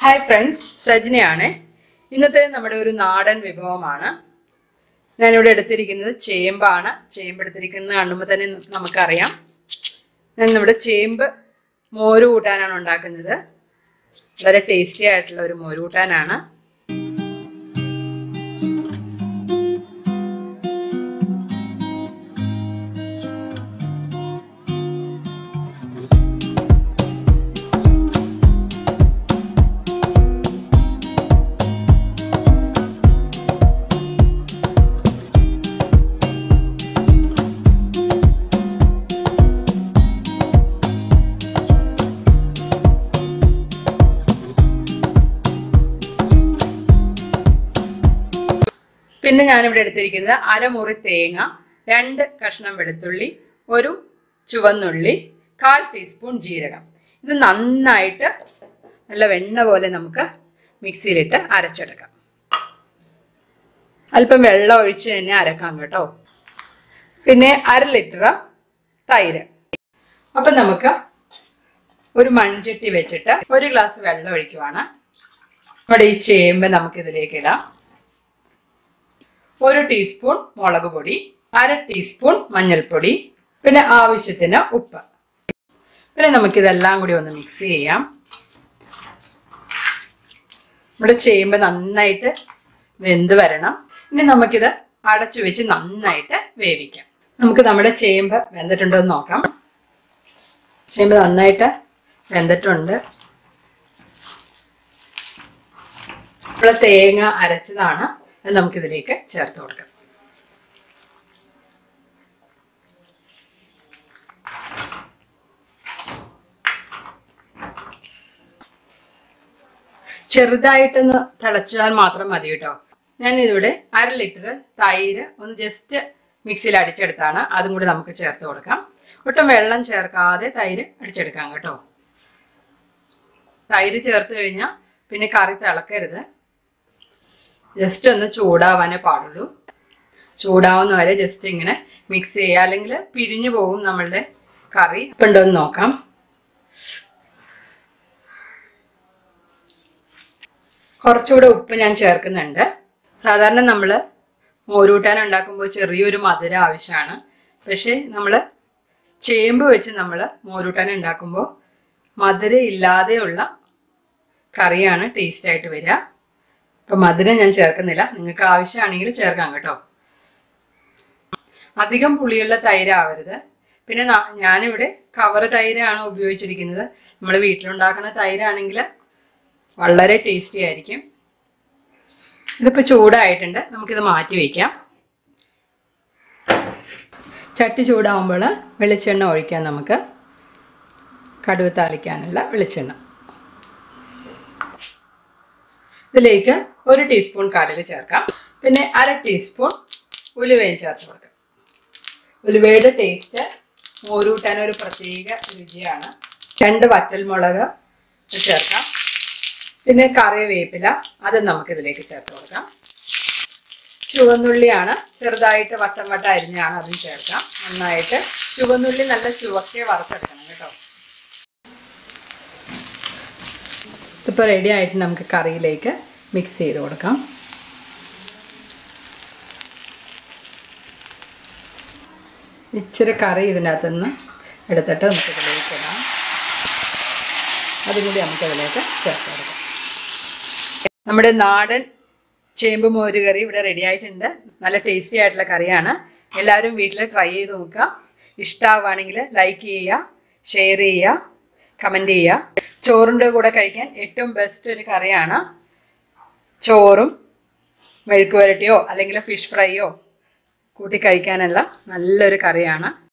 hi friends സജ്നയാണ് ഇന്നത്തെ നമ്മുടെ ഒരു നാടൻ വിഭവമാണ് ഞാനിവിടെ എടുത്തിരിക്കുന്നത് ചേമ്പാണ് ചേമ്പ് എടുത്തിരിക്കുന്നത് കാണുമ്പോൾ തന്നെ നമുക്കറിയാം ഞാൻ നമ്മുടെ ചേമ്പ് മോര് കൂട്ടാനാണ് ഉണ്ടാക്കുന്നത് വളരെ ടേസ്റ്റി ആയിട്ടുള്ള ഒരു മോര് കൂട്ടാനാണ് പിന്നെ ഞാനിവിടെ എടുത്തിരിക്കുന്നത് അരമുറി തേങ്ങ രണ്ട് കഷ്ണം വെളുത്തുള്ളി ഒരു ചുവന്നുള്ളി കാൽ ടീസ്പൂൺ ജീരകം ഇത് നന്നായിട്ട് നല്ല വെണ്ണ പോലെ നമുക്ക് മിക്സിയിലിട്ട് അരച്ചെടുക്കാം അല്പം വെള്ളം ഒഴിച്ച് തന്നെ അരക്കാം കേട്ടോ പിന്നെ അര ലിറ്റർ തൈര് അപ്പം നമുക്ക് ഒരു മൺചട്ടി വെച്ചിട്ട് ഒരു ഗ്ലാസ് വെള്ളം ഒഴിക്കുവാണ് നമ്മുടെ ഈ ചേമ്പ് നമുക്ക് ഇതിലേക്ക് ഇടാം ഒരു ടീസ്പൂൺ മുളക് പൊടി അര ടീസ്പൂൺ മഞ്ഞൾപ്പൊടി പിന്നെ ആവശ്യത്തിന് ഉപ്പ് പിന്നെ നമുക്കിതെല്ലാം കൂടി ഒന്ന് മിക്സ് ചെയ്യാം നമ്മുടെ ചേമ്പ് നന്നായിട്ട് വെന്ത് വരണം ഇനി നമുക്കിത് അടച്ചു വെച്ച് നന്നായിട്ട് വേവിക്കാം നമുക്ക് നമ്മുടെ ചേമ്പ് വെന്തിട്ടുണ്ടോ എന്ന് നോക്കാം ചേമ്പ് നന്നായിട്ട് വെന്തിട്ടുണ്ട് നമ്മൾ തേങ്ങ അരച്ചതാണ് അത് നമുക്കിതിലേക്ക് ചേർത്ത് കൊടുക്കാം ചെറുതായിട്ടൊന്ന് തിളച്ചാൽ മാത്രം മതി കേട്ടോ ഞാൻ ഇതിവിടെ അര ലിറ്റർ തൈര് ഒന്ന് ജസ്റ്റ് മിക്സിയിൽ അടിച്ചെടുത്താണ് അതും കൂടി നമുക്ക് ചേർത്ത് കൊടുക്കാം ഒട്ടും വെള്ളം ചേർക്കാതെ തൈര് അടിച്ചെടുക്കാം കേട്ടോ തൈര് ചേർത്ത് കഴിഞ്ഞാൽ പിന്നെ കറി തിളക്കരുത് ജസ്റ്റ് ഒന്ന് ചൂടാവാനേ പാടുള്ളൂ ചൂടാവുന്ന വരെ ജസ്റ്റ് ഇങ്ങനെ മിക്സ് ചെയ്യുക അല്ലെങ്കിൽ പിരിഞ്ഞു പോകും നമ്മളുടെ കറി ഇപ്പം ഉണ്ടോ എന്ന് നോക്കാം കുറച്ചുകൂടെ ഉപ്പ് ഞാൻ ചേർക്കുന്നുണ്ട് സാധാരണ നമ്മൾ മോരൂട്ടാൻ ഉണ്ടാക്കുമ്പോൾ ചെറിയൊരു മധുരം ആവശ്യമാണ് പക്ഷേ നമ്മൾ ചേമ്പ് വെച്ച് നമ്മൾ മോരൂട്ടാൻ ഉണ്ടാക്കുമ്പോൾ മധുരം ഇല്ലാതെയുള്ള കറിയാണ് ടേസ്റ്റ് ആയിട്ട് വരിക അപ്പം മധുരം ഞാൻ ചേർക്കുന്നില്ല നിങ്ങൾക്ക് ആവശ്യമാണെങ്കിൽ ചേർക്കാം കേട്ടോ അധികം പുളിയുള്ള തൈരാവരുത് പിന്നെ ന- ഞാനിവിടെ കവർ തൈരാണ് ഉപയോഗിച്ചിരിക്കുന്നത് നമ്മൾ വീട്ടിലുണ്ടാക്കുന്ന തൈരാണെങ്കിൽ വളരെ ടേസ്റ്റി ആയിരിക്കും ഇതിപ്പോൾ ചൂടായിട്ടുണ്ട് നമുക്കിത് മാറ്റി വയ്ക്കാം ചട്ടി ചൂടാവുമ്പോൾ വെളിച്ചെണ്ണ ഒഴിക്കാം നമുക്ക് കടുക് താളിക്കാനുള്ള വെളിച്ചെണ്ണ ഇതിലേക്ക് ഒരു ടീസ്പൂൺ കടുക് ചേർക്കാം പിന്നെ അര ടീസ്പൂൺ ഉലുവയും ചേർത്ത് കൊടുക്കാം ഉലുവയുടെ ടേസ്റ്റ് മോരൂട്ടാൻ ഒരു പ്രത്യേക രുചിയാണ് രണ്ട് വറ്റൽമുളക് ചേർക്കാം പിന്നെ കറിവേപ്പില അത് നമുക്ക് ഇതിലേക്ക് ചേർത്ത് കൊടുക്കാം ചുവന്നുള്ളിയാണ് ചെറുതായിട്ട് വട്ടം വട്ടം അരിഞ്ഞാണ് അതും ചേർക്കാം നന്നായിട്ട് ചുവന്നുള്ളി നല്ല ചുവക്കെ വറുത്തെടുക്കണം കേട്ടോ ഇപ്പോൾ റെഡി ആയിട്ട് നമുക്ക് കറിയിലേക്ക് മിക്സ് ചെയ്ത് കൊടുക്കാം ഇച്ചിരി കറി ഇതിനകത്ത് നിന്ന് എടുത്തിട്ട് നമുക്ക് ഇതിലേക്ക് ഇടാം അതും കൂടി നമുക്ക് ഇതിലേക്ക് ചേർത്ത് കൊടുക്കാം നമ്മുടെ നാടൻ ചേമ്പ് മോര് കറി ഇവിടെ റെഡി ആയിട്ടുണ്ട് നല്ല ടേസ്റ്റി ആയിട്ടുള്ള കറിയാണ് എല്ലാവരും വീട്ടിൽ ട്രൈ ചെയ്ത് നോക്കുക ഇഷ്ടമാവുകയാണെങ്കിൽ ലൈക്ക് ചെയ്യുക ഷെയർ ചെയ്യുക കമൻറ്റ് ചെയ്യുക ചോറിൻ്റെ കൂടെ കഴിക്കാൻ ഏറ്റവും ബെസ്റ്റ് ഒരു കറിയാണ് ചോറും മെഴുക്ക് പുരട്ടിയോ അല്ലെങ്കിൽ ഫിഷ് ഫ്രൈയോ കൂട്ടി കഴിക്കാനുള്ള നല്ലൊരു കറിയാണ്